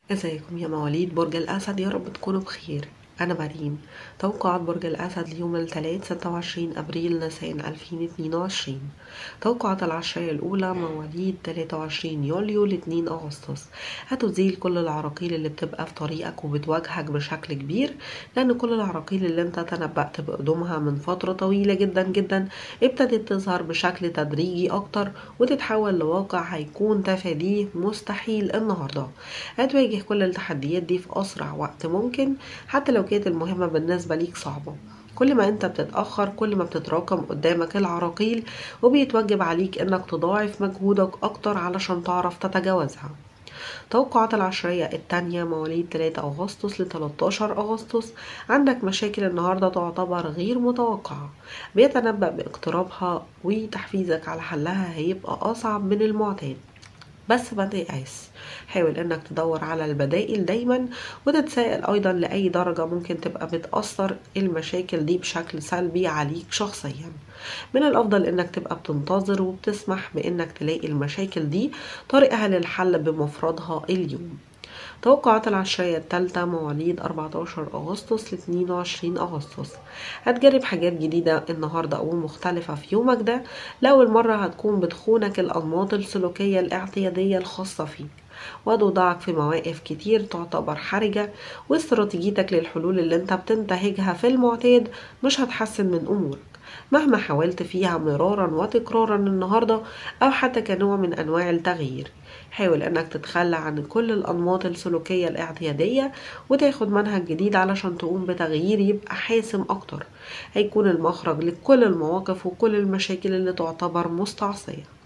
ازيكم يا مواليد برج الأسد يا رب تكونوا بخير أنا مريم توقعات برج الأسد ليوم الثلاث 26 أبريل نيسان 2022 توقعات العشرية الأولى مواليد 23 يوليو ل 2 أغسطس هتزيل كل العراقيل اللي بتبقى في طريقك وبتواجهك بشكل كبير لأن كل العراقيل اللي انت تنبأت بقدومها من فترة طويلة جدا جدا ابتدت تظهر بشكل تدريجي أكتر وتتحول لواقع هيكون تفاديه مستحيل النهاردة هتواجه كل التحديات دي في أسرع وقت ممكن حتى لو كانت المهمة بالنسبة ليك صعبة كل ما انت بتتأخر كل ما بتتراكم قدامك العراقيل وبيتوجب عليك انك تضاعف مجهودك اكتر علشان تعرف تتجاوزها توقعات العشرية التانية مواليد 3 أغسطس ل 13 أغسطس عندك مشاكل النهاردة تعتبر غير متوقعة بيتنبأ باقترابها وتحفيزك على حلها هيبقى أصعب من المعتاد بس ما تيأس حاول انك تدور على البدائل دايما وتتساءل ايضا لاي درجة ممكن تبقى بتأثر المشاكل دي بشكل سلبي عليك شخصيا من الافضل انك تبقى بتنتظر وبتسمح بانك تلاقي المشاكل دي طريقها للحل بمفردها اليوم توقعات العشرية الثالثة مواليد 14 أغسطس ل 22 أغسطس هتجرب حاجات جديدة النهاردة أو مختلفة في يومك ده لأول مرة هتكون بتخونك الأنماط السلوكية الاعتيادية الخاصة فيك وتوضعك في مواقف كتير تعتبر حرجة واستراتيجيتك للحلول اللي انت بتنتهجها في المعتاد مش هتحسن من أمورك مهما حاولت فيها مرارا وتكرارا النهاردة أو حتى كنوع من أنواع التغيير حاول أنك تتخلى عن كل الأنماط السلوكية الاعتيادية وتاخد منهج جديد علشان تقوم بتغيير يبقى حاسم أكتر هيكون المخرج لكل المواقف وكل المشاكل اللي تعتبر مستعصية